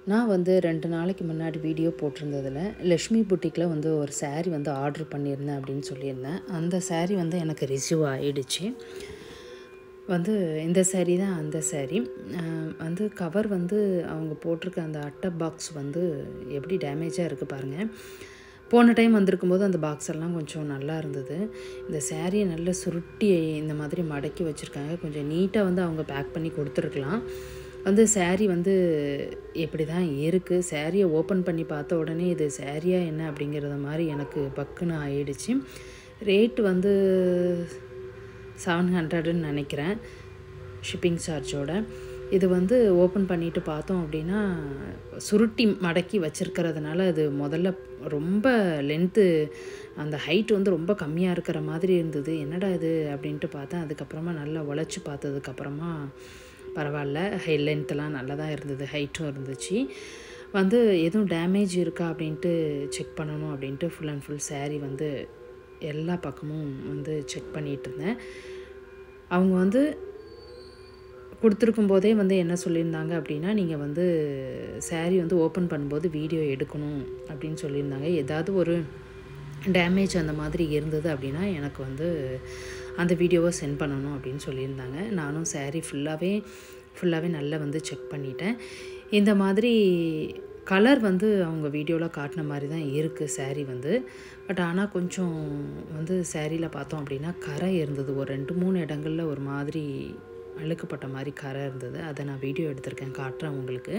நான் வந்து ரெண்டு நாளைக்கு முன்னாடி வீடியோ போட்டிருந்ததில் லக்ஷ்மி புட்டிக்கில் வந்து ஒரு saree வந்து ஆர்டர் பண்ணியிருந்தேன் அப்படின்னு சொல்லியிருந்தேன் அந்த saree வந்து எனக்கு ரிசீவ் ஆகிடுச்சு வந்து இந்த saree தான் அந்த saree அஹ் வந்து கவர் வந்து அவங்க போட்டிருக்க அந்த அட்டை பாக்ஸ் வந்து எப்படி டேமேஜாக இருக்குது பாருங்கள் போன டைம் வந்திருக்கும்போது அந்த பாக்ஸ் எல்லாம் கொஞ்சம் நல்லா இருந்தது இந்த சாரியை நல்லா சுருட்டி இந்த மாதிரி மடக்கி வச்சுருக்காங்க கொஞ்சம் நீட்டாக வந்து அவங்க பேக் பண்ணி கொடுத்துருக்கலாம் வந்து saree வந்து எப்படி தான் இருக்குது சாரியை ஓப்பன் பண்ணி பார்த்த உடனே இது சாரியா என்ன அப்படிங்கிறத மாதிரி எனக்கு பக்குன்னு ஆயிடுச்சு ரேட் வந்து செவன் ஹண்ட்ரடுன்னு நினைக்கிறேன் ஷிப்பிங் சார்ஜோட இது வந்து ஓப்பன் பண்ணிட்டு பார்த்தோம் அப்படின்னா சுருட்டி மடக்கி வச்சிருக்கிறதுனால அது முதல்ல ரொம்ப லென்த்து அந்த ஹைட் வந்து ரொம்ப கம்மியாக இருக்கிற மாதிரி இருந்தது என்னடா இது அப்படின்ட்டு பார்த்தேன் அதுக்கப்புறமா நல்லா உழைச்சி பார்த்ததுக்கப்புறமா பரவாயில்ல ஹை லென்த்தெல்லாம் நல்லா தான் இருந்தது ஹைட்டும் இருந்துச்சு வந்து எதுவும் டேமேஜ் இருக்கா அப்படின்ட்டு செக் பண்ணணும் அப்படின்ட்டு ஃபுல் அண்ட் ஃபுல் saree வந்து எல்லா பக்கமும் வந்து செக் பண்ணிகிட்டு இருந்தேன் அவங்க வந்து கொடுத்துருக்கும் போதே வந்து என்ன சொல்லியிருந்தாங்க அப்படின்னா நீங்கள் வந்து saree வந்து ஓப்பன் பண்ணும்போது வீடியோ எடுக்கணும் அப்படின்னு சொல்லியிருந்தாங்க ஏதாவது ஒரு டேமேஜ் அந்த மாதிரி இருந்தது அப்படின்னா எனக்கு வந்து அந்த வீடியோவை சென்ட் பண்ணணும் அப்படின்னு சொல்லியிருந்தாங்க நானும் saree ஃபுல்லாகவே ஃபுல்லாகவே நல்லா வந்து செக் பண்ணிட்டேன் இந்த மாதிரி கலர் வந்து அவங்க வீடியோவில் காட்டின மாதிரி தான் இருக்குது saree வந்து பட் ஆனால் கொஞ்சம் வந்து சாரியில் பார்த்தோம் அப்படின்னா கரை இருந்தது ஒரு ரெண்டு மூணு இடங்களில் ஒரு மாதிரி அழுக்கப்பட்ட மாதிரி கரை இருந்தது அதை நான் வீடியோ எடுத்திருக்கேன் காட்டுறேன் உங்களுக்கு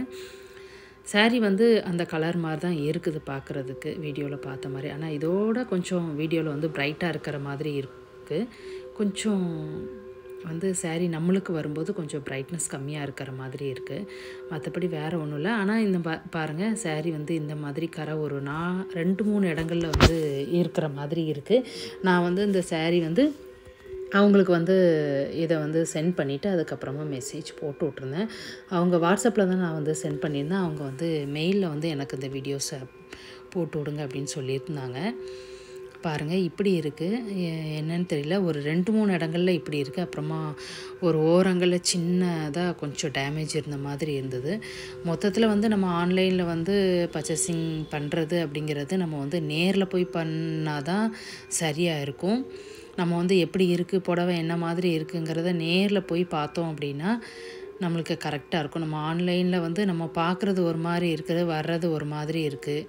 saree வந்து அந்த கலர் மாதிரி தான் இருக்குது பார்க்குறதுக்கு வீடியோவில் பார்த்த மாதிரி ஆனால் இதோட கொஞ்சம் வீடியோவில் வந்து பிரைட்டாக இருக்கிற மாதிரி இருக்குது கொஞ்சம் வந்து saree நம்மளுக்கு வரும்போது கொஞ்சம் பிரைட்னஸ் கம்மியாக இருக்கிற மாதிரி இருக்குது மற்றபடி வேறு ஒன்றும் இல்லை ஆனால் இந்த பா பாருங்கள் saree வந்து இந்த மாதிரி கரை ஒரு நான் ரெண்டு மூணு இடங்களில் வந்து இருக்கிற மாதிரி இருக்குது நான் வந்து இந்த saree வந்து அவங்களுக்கு வந்து இதை வந்து சென்ட் பண்ணிவிட்டு அதுக்கப்புறமா மெசேஜ் போட்டு விட்ருந்தேன் அவங்க வாட்ஸ்அப்பில் தான் நான் வந்து சென்ட் பண்ணியிருந்தேன் அவங்க வந்து மெயிலில் வந்து எனக்கு இந்த வீடியோஸை போட்டு விடுங்க அப்படின்னு சொல்லியிருந்தாங்க பாருங்கள் இப்படி இருக்குது எ- என்னன்னு தெரியல ஒரு ரெண்டு மூணு இடங்கள்ல இப்படி இருக்குது அப்புறமா ஒரு ஓரங்களில் சின்னதாக கொஞ்சம் டேமேஜ் இருந்த மாதிரி இருந்தது மொத்தத்தில் வந்து நம்ம ஆன்லைனில் வந்து பர்ச்சேசிங் பண்ணுறது அப்படிங்கிறது நம்ம வந்து நேரில் போய் பண்ணால் தான் சரியாக இருக்கும் நம்ம வந்து எப்படி இருக்குது புடவை என்ன மாதிரி இருக்குங்கிறத நேரில் போய் பார்த்தோம் அப்படின்னா நம்மளுக்கு கரெக்டாக இருக்கும் நம்ம ஆன்லைனில் வந்து நம்ம பார்க்குறது ஒரு மாதிரி இருக்குது வர்றது ஒரு மாதிரி இருக்குது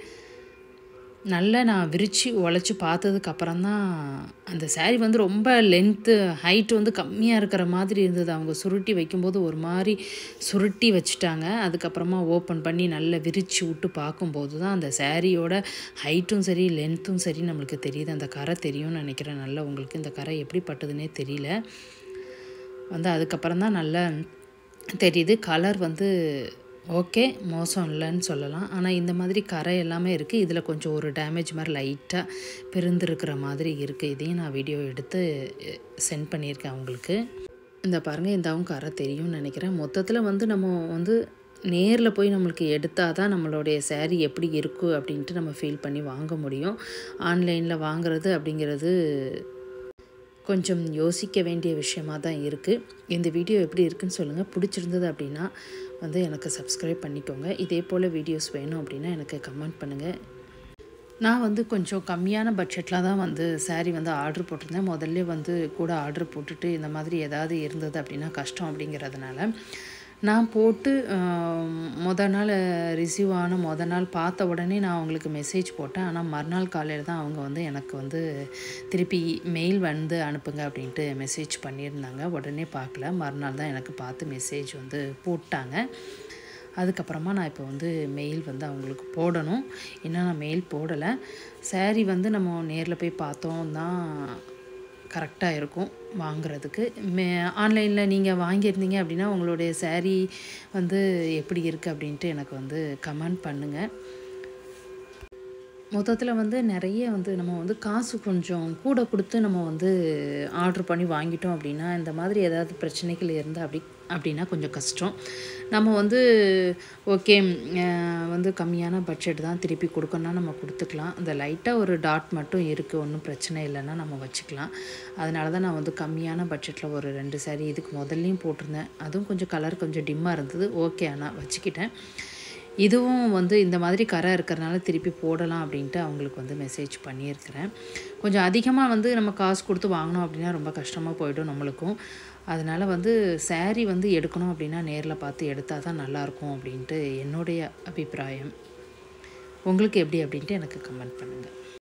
நல்லா நான் விரித்து உழைச்சி பார்த்ததுக்கு அப்புறம் தான் அந்த saree வந்து ரொம்ப லென்த்து ஹைட் வந்து கம்மியாக இருக்கிற மாதிரி இருந்தது அவங்க சுருட்டி வைக்கும்போது ஒரு மாதிரி சுருட்டி வச்சுட்டாங்க அதுக்கப்புறமா ஓப்பன் பண்ணி நல்லா விரித்து விட்டு பார்க்கும்போது தான் அந்த சாரியோட ஹைட்டும் சரி லென்த்தும் சரி நம்மளுக்கு தெரியுது அந்த கரை தெரியும்னு நினைக்கிறேன் நல்லா உங்களுக்கு இந்த கரை எப்படி பட்டதுன்னே தெரியல வந்து அதுக்கப்புறம் தான் நல்லா தெரியுது கலர் வந்து ஓகே மோசம் இல்லைன்னு சொல்லலாம் ஆனால் இந்த மாதிரி கரை எல்லாமே இருக்குது இதில் கொஞ்சம் ஒரு டேமேஜ் மாதிரி லைட்டாக பிரிந்திருக்கிற மாதிரி இருக்குது இதையும் நான் வீடியோ எடுத்து சென்ட் பண்ணியிருக்கேன் அவங்களுக்கு இந்த பாருங்கள் இந்தாவும் கரை தெரியும்னு நினைக்கிறேன் மொத்தத்தில் வந்து நம்ம வந்து நேரில் போய் நம்மளுக்கு எடுத்தால் தான் நம்மளுடைய saree எப்படி இருக்குது அப்படின்ட்டு நம்ம ஃபீல் பண்ணி வாங்க முடியும் ஆன்லைனில் வாங்குறது அப்படிங்கிறது கொஞ்சம் யோசிக்க வேண்டிய விஷயமா தான் இருக்குது இந்த வீடியோ எப்படி இருக்குன்னு சொல்லுங்கள் பிடிச்சிருந்தது அப்படின்னா வந்து எனக்கு சப்ஸ்கிரைப் பண்ணிக்கோங்க இதே போல் வீடியோஸ் வேணும் அப்படின்னா எனக்கு கமெண்ட் பண்ணுங்கள் நான் வந்து கொஞ்சம் கம்மியான பட்ஜெட்டில் தான் வந்து saree வந்து ஆர்டர் போட்டிருந்தேன் முதல்ல வந்து கூட ஆர்டர் போட்டுட்டு இந்த மாதிரி ஏதாவது இருந்தது அப்படின்னா கஷ்டம் அப்படிங்கிறதுனால நான் போட்டு ஆம், மொத நாள் ரிசீவ் ஆன மொத நாள் பார்த்த உடனே நான் அவங்களுக்கு மெசேஜ் போட்டேன் ஆனால் மறுநாள் காலையில் தான் அவங்க வந்து எனக்கு வந்து திருப்பி மெயில் வந்து அனுப்புங்க அப்படின்ட்டு மெசேஜ் பண்ணியிருந்தாங்க உடனே பார்க்கல மறுநாள் தான் எனக்கு பார்த்து மெசேஜ் வந்து போட்டாங்க அதுக்கப்புறமா நான் இப்போ வந்து மெயில் வந்து அவங்களுக்கு போடணும் இன்னும் நான் மெயில் போடலை saree வந்து நம்ம நேரில் போய் பார்த்தோம் தான் கரெக்டாக இருக்கும் வாங்குறதுக்கு மே ஆன்லைனில் நீங்கள் வாங்கியிருந்தீங்க அப்படின்னா உங்களுடைய saree வந்து எப்படி இருக்குது அப்படின்ட்டு எனக்கு வந்து கமெண்ட் பண்ணுங்கள் மொத்தத்தில் வந்து நிறைய வந்து நம்ம வந்து காசு கொஞ்சம் கூட கொடுத்து நம்ம வந்து ஆர்டர் பண்ணி வாங்கிட்டோம் அப்படின்னா இந்த மாதிரி ஏதாவது பிரச்சனைகள் இருந்தால் அப்படி அப்படின்னா கொஞ்சம் கஷ்டம் நம்ம வந்து ஓகே வந்து கம்மியான பட்ஜெட் தான் திருப்பி கொடுக்கணும்னா நம்ம கொடுத்துக்கலாம் அந்த லைட்டாக ஒரு டாட் மட்டும் இருக்குது ஒன்றும் பிரச்சனை இல்லைன்னா நம்ம வச்சுக்கலாம் அதனால தான் நான் வந்து கம்மியான பட்ஜெட்டில் ஒரு ரெண்டு saree இதுக்கு முதல்லையும் போட்டிருந்தேன் அதுவும் கொஞ்சம் கலர் கொஞ்சம் டிம்மாக இருந்தது ஓகே ஆனால் வச்சுக்கிட்டேன் இதுவும் வந்து இந்த மாதிரி கரை இருக்கிறனால திருப்பி போடலாம் அப்படின்ட்டு அவங்களுக்கு வந்து மெசேஜ் பண்ணியிருக்கிறேன் கொஞ்சம் அதிகமாக வந்து நம்ம காசு கொடுத்து வாங்கினோம் அப்படின்னா ரொம்ப கஷ்டமாக போயிடும் நம்மளுக்கும் அதனால் வந்து saree வந்து எடுக்கணும் அப்படின்னா நேரில் பார்த்து எடுத்தால் தான் நல்லாயிருக்கும் அப்படின்ட்டு என்னுடைய அபிப்பிராயம் உங்களுக்கு எப்படி அப்படின்ட்டு எனக்கு கமெண்ட் பண்ணுங்கள்